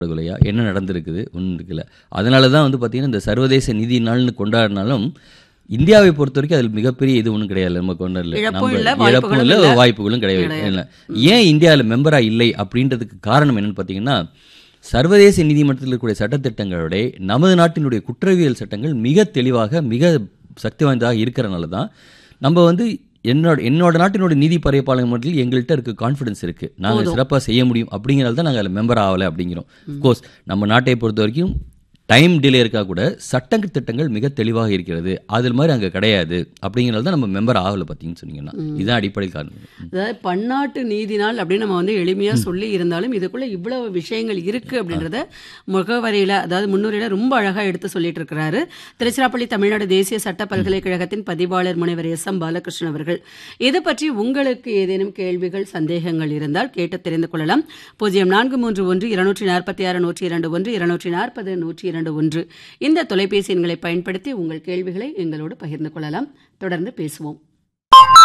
படுகொலையா என்ன நடந்திருக்குது ஒன்றும் இருக்குல்ல அதனால தான் வந்து பார்த்தீங்கன்னா இந்த சர்வதேச நிதி நாள்னு கொண்டாடினாலும் இந்தியாவை பொறுத்த வரைக்கும் அதில் மிகப்பெரிய இது ஒன்றும் கிடையாது நம்ம கொண்டாடல இழப்பும் இல்ல, நம்ம இழப்பும் வாய்ப்புகளும் இல்லை இல்ல. வாய்ப்புகளும் கிடையாது கிடையாது. இல்லை ஏன் இந்தியாவில் மெம்பராக இல்லை அப்படின்றதுக்கு காரணம் என்னன்னு பார்த்தீங்கன்னா சர்வதேச நீதிமன்றத்தில் இருக்கக்கூடிய சட்டத்திட்டங்களோட நமது நாட்டினுடைய குற்றவியல் சட்டங்கள் மிக தெளிவாக மிக சக்தி வாய்ந்ததாக இருக்கிறனால தான் நம்ம வந்து என்னோட என்னோட நாட்டினோட நீதி பறையப்பாளர் எங்கள்கிட்ட இருக்க கான்ஃபிடன்ஸ் இருக்கு நாங்கள் போதும். சிறப்பாக செய்ய முடியும் அப்படிங்கிறனால தான் நாங்கள் அதில் மெம்பர் ஆகலை அப்படிங்கிறோம் கோர்ஸ் நம்ம நாட்டை பொறுத்த வரைக்கும் டைம் டிலே இருக்கா கூட சட்ட திட்டங்கள் மிக தெளிவாக இருக்கிறது அதில் மாதிரி அங்கே கிடையாது அப்படிங்கிறனால தான் நம்ம மெம்பர் ஆகலை பார்த்தீங்கன்னு சொன்னீங்கன்னா இதுதான் அடிப்படை காரணம் அதாவது பன்னாட்டு நீதி நாள் அப்படின்னு நம்ம வந்து எளிமையா சொல்லி இருந்தாலும் இதுக்குள்ள இவ்வளவு விஷயங்கள் இருக்கு அப்படின்றத முகவரியில அதாவது முன்னுரையில ரொம்ப அழகா எடுத்து சொல்லிட்டு இருக்கிறாரு திருச்சிராப்பள்ளி தமிழ்நாடு தேசிய சட்ட பல்கலைக்கழகத்தின் பதிவாளர் முனைவர் எஸ் எம் பாலகிருஷ்ணன் அவர்கள் இது பற்றி உங்களுக்கு ஏதேனும் கேள்விகள் சந்தேகங்கள் இருந்தால் கேட்டு தெரிந்து கொள்ளலாம் பூஜ்ஜியம் நான்கு மூன்று ஒன்று இருநூற்றி நாற்பத்தி ஆறு நூற்றி இரண்டு ஒன்று இருநூற்றி நாற்பது நூற்றி இரண்டு ஒன்று இந்த தொலைபேசி எண்களை பயன்படுத்தி உங்கள் கேள்விகளை எங்களோடு பகிர்ந்து கொள்ளலாம் தொடர்ந்து பேசுவோம்